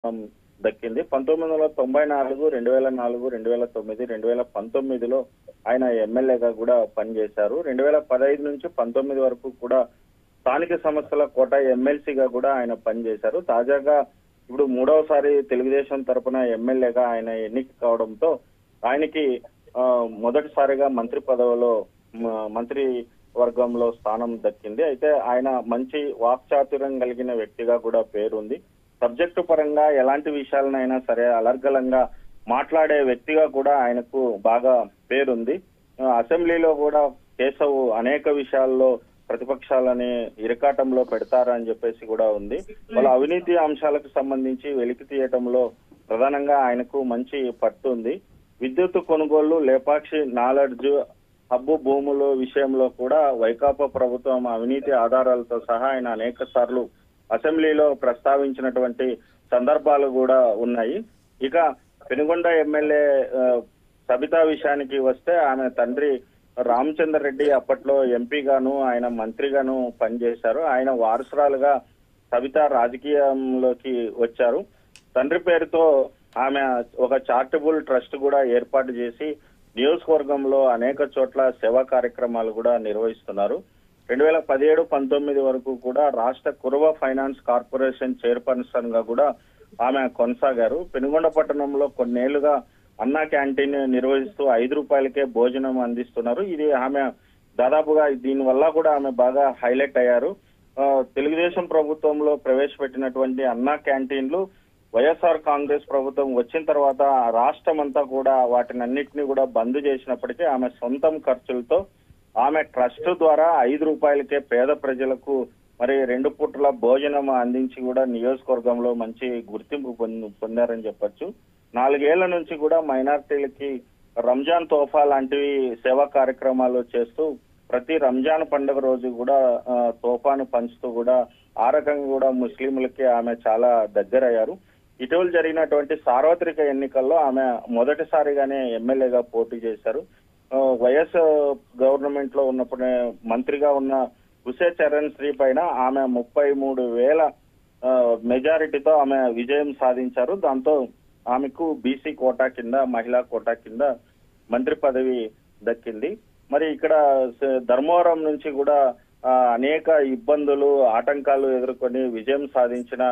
ఉమ్, దక్కింది పంతొమ్మిది వందల తొంభై నాలుగు రెండు వేల నాలుగు రెండు వేల తొమ్మిది రెండు వేల పంతొమ్మిదిలో ఆయన ఎమ్మెల్యేగా కూడా పనిచేశారు రెండు వేల పదహైదు నుంచి పంతొమ్మిది వరకు కూడా స్థానిక సంస్థల కోట ఎమ్మెల్సీగా కూడా ఆయన పనిచేశారు తాజాగా ఇప్పుడు మూడవసారి తెలుగుదేశం తరపున ఎమ్మెల్యేగా ఆయన ఎన్నిక కావడంతో ఆయనకి ఆ, మొదటిసారిగా మంత్రి పదవిలో మ- మంత్రి వర్గంలో స్థానం దక్కింది అయితే ఆయన మంచి వాక్చాతుర్యం కలిగిన వ్యక్తిగా కూడా పేరుంది సబ్జెక్టు పరంగా ఎలాంటి విషయాలనైనా సరే అలర్గలంగా మాట్లాడే వ్యక్తిగా కూడా ఆయనకు బాగా పేరుంది ఆ, అసెంబ్లీలో కూడా కేశవ్ అనేక విషయాల్లో ప్రతిపక్షాలని ఇరకాటంలో పెడతారని చెప్పేసి కూడా ఉంది వాళ్ళ అవినీతి అంశాలకు సంబంధించి వెలికి తీయటంలో ప్రధానంగా ఆయనకు మంచి పట్టు ఉంది విద్యుత్ కొనుగోళ్లు లేపాక్షి నాలెడ్జ్ హబ్బు భూముల విషయంలో కూడా వైకాపా ప్రభుత్వం అవినీతి ఆధారాలతో సహా ఆయన అనేక సార్లు అసెంబ్లీలో ప్రస్తావించినటువంటి సందర్భాలు కూడా ఉన్నాయి ఇక పెనుగొండ ఎమ్మెల్యే ఆ, సబితా విషయానికి వస్తే ఆమె తండ్రి రామచందర్ రెడ్డి అప్పట్లో ఎంపీగాను ఆయన మంత్రిగాను పనిచేశారు ఆయన వారసురాలుగా సబిత రాజకీయంలోకి వచ్చారు తండ్రి పేరుతో ఆమె ఒక చారిటబుల్ ట్రస్ట్ కూడా ఏర్పాటు చేసి నియోజకవర్గంలో అనేక చోట్ల సేవా కార్యక్రమాలు కూడా నిర్వహిస్తున్నారు రెండు వేల పదిహేడు పంతొమ్మిది వరకు కూడా రాష్ట్ర కురవ ఫైనాన్స్ కార్పొరేషన్ చైర్పర్సన్ గా కూడా ఆమె కొనసాగారు పెనుగొండ పట్టణంలో కొన్నేళ్లుగా అన్నా క్యాంటీన్ నిర్వహిస్తూ ఐదు రూపాయలకే భోజనం అందిస్తున్నారు ఇది ఆమె దాదాపుగా దీని వల్ల కూడా ఆమె బాగా హైలైట్ అయ్యారు ఆ, తెలుగుదేశం ప్రభుత్వంలో ప్రవేశపెట్టినటువంటి అన్నా క్యాంటీన్లు వైఎస్ఆర్ కాంగ్రెస్ ప్రభుత్వం వచ్చిన తర్వాత రాష్ట్రం అంతా కూడా వాటిని అన్నిటిని కూడా బంద్ చేసినప్పటికీ ఆమె సొంతం ఖర్చులతో ఆమె ట్రస్ట్ ద్వారా ఐదు రూపాయలకే పేద ప్రజలకు మరి రెండు పూటల భోజనం అందించి కూడా నియోజకవర్గంలో మంచి గుర్తింపు పొంది- పొందారని చెప్పొచ్చు నాలుగేళ్ల నుంచి కూడా మైనార్టీలకి రంజాన్ తోఫా లాంటివి సేవా కార్యక్రమాలు చేస్తూ ప్రతి రంజాన్ పండుగ రోజు కూడా ఆ, తోఫాను పంచుతూ కూడా ఆ రకంగా కూడా ముస్లింలకి ఆమె చాలా దగ్గరయ్యారు ఇటీవల జరిగినటువంటి సార్వత్రిక ఎన్నికల్లో ఆమె మొదటిసారిగానే ఎమ్మెల్యేగా పోటీ చేశారు ఆ, వైఎస్ గవర్నమెంట్ లో ఉన్నప్పుడు మంత్రిగా ఉన్న హుసే చరణ్ శ్రీ పైన ఆమె ముప్పై మూడు వేల ఆ, మెజారిటీతో ఆమె విజయం సాధించారు దాంతో ఆమెకు బీసీ కోటా కింద మహిళా కోటా కింద మంత్రి పదవి దక్కింది మరి ఇక్కడ స- ధర్మవరం నుంచి కూడా ఆ, అనేక ఇబ్బందులు ఆటంకాలు ఎదుర్కొని విజయం సాధించిన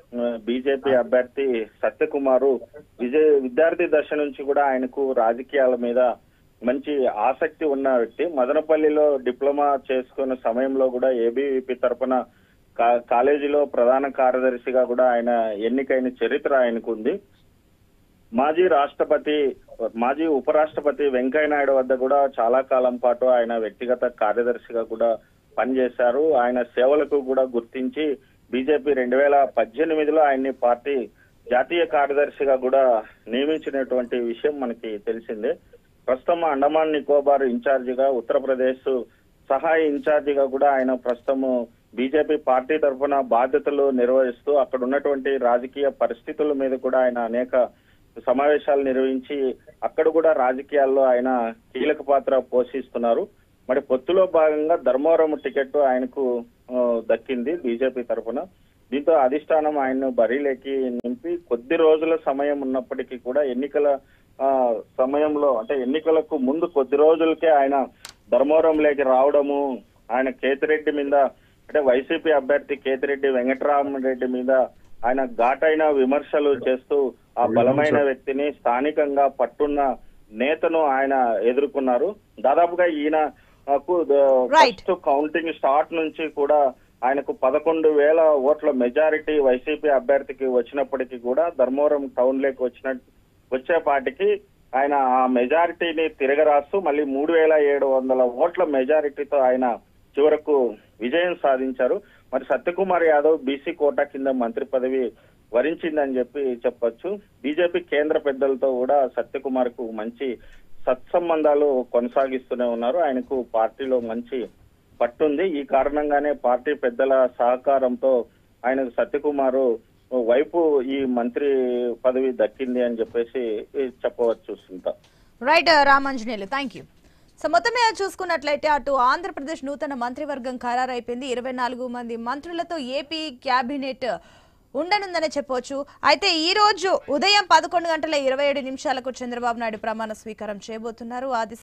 బీజేపీ అభ్యర్థి సత్యకుమారు విజయ విద్యార్థి దశ నుంచి కూడా ఆయనకు రాజకీయాల మీద మంచి ఆసక్తి ఉన్న వ్యక్తి మదనపల్లిలో డిప్లొమా చేసుకున్న సమయంలో కూడా ఏబీవీపీ తరపున కా- కాలేజీలో ప్రధాన కార్యదర్శిగా కూడా ఆయన ఎన్నికైన చరిత్ర ఆయనకు ఉంది మాజీ రాష్ట్రపతి మాజీ ఉపరాష్ట్రపతి వెంకయ్య నాయుడు వద్ద కూడా చాలా కాలం పాటు ఆయన వ్యక్తిగత కార్యదర్శిగా కూడా పనిచేశారు ఆయన సేవలకు కూడా గుర్తించి బీజేపీ రెండు వేల పద్దెనిమిదిలో ఆయన్ని పార్టీ జాతీయ కార్యదర్శిగా కూడా నియమించినటువంటి విషయం మనకి తెలిసిందే ప్రస్తుతం అండమాన్ నికోబార్ ఇన్ఛార్జిగా ఉత్తరప్రదేశ్ సహాయ ఇన్ఛార్జిగా కూడా ఆయన ప్రస్తుతము బీజేపీ పార్టీ తరఫున బాధ్యతలు నిర్వహిస్తూ అక్కడ ఉన్నటువంటి రాజకీయ పరిస్థితుల మీద కూడా ఆయన అనేక సమావేశాలు నిర్వహించి అక్కడ కూడా రాజకీయాల్లో ఆయన కీలక పాత్ర పోషిస్తున్నారు మరి పొత్తులో భాగంగా ధర్మవరం టికెట్ ఆయనకు ఆ, దక్కింది బీజేపీ తరఫున దీంతో అధిష్టానం ఆయన్ను బరిలోకి నింపి కొద్ది రోజుల సమయం ఉన్నప్పటికీ కూడా ఎన్నికల ఆ, సమయంలో అంటే ఎన్నికలకు ముందు కొద్ది రోజులకే ఆయన ధర్మవరంలోకి రావడము ఆయన కేతిరెడ్డి మీద అంటే వైసీపీ అభ్యర్థి కేతిరెడ్డి వెంకటరామరెడ్డి మీద ఆయన ఘాటైన విమర్శలు చేస్తూ ఆ బలమైన వ్యక్తిని స్థానికంగా పట్టున్న నేతను ఆయన ఎదుర్కొన్నారు దాదాపుగా ఈయన Right. ఫస్ట్ కౌంటింగ్ స్టార్ట్ నుంచి కూడా ఆయనకు పదకొండు వేల ఓట్ల మెజారిటీ వైసీపీ అభ్యర్థికి వచ్చినప్పటికీ కూడా ధర్మవరం టౌన్ లేకి వచ్చిన వచ్చేపాటికి ఆయన ఆ మెజారిటీని తిరగరాస్తూ మళ్ళీ మూడు వేల ఏడు వందల ఓట్ల మెజారిటీతో ఆయన చివరకు విజయం సాధించారు మరి సత్యకుమార్ యాదవ్ బీసీ కోటా కింద మంత్రి పదవి వరించిందని చెప్పి చెప్పొచ్చు బీజేపీ కేంద్ర పెద్దలతో కూడా సత్యకుమార్ కు మంచి సత్సంబంధాలు కొనసాగిస్తూనే ఉన్నారు ఆయనకు పార్టీలో మంచి పట్టుంది ఈ కారణంగానే పార్టీ పెద్దల సహకారంతో ఆయనకు సత్యకుమారు వైపు ఈ మంత్రి పదవి దక్కింది అని చెప్పేసి చెప్పవచ్చు సుంత right Ramanjaneyulu thank you so మొత్తం మీద చూసుకున్నట్లయితే అటు ఆంధ్రప్రదేశ్ నూతన మంత్రివర్గం ఖరారైపోయింది ఇరవై నాలుగు మంది మంత్రులతో ఏపీ క్యాబినెట్ ఉండనుందనే చెప్పొచ్చు అయితే ఈ రోజు ఉదయం పదకొండు గంటల ఇరవై ఏడు నిమిషాలకు చంద్రబాబు నాయుడు ప్రమాణ స్వీకారం చేయబోతున్నారు ఆది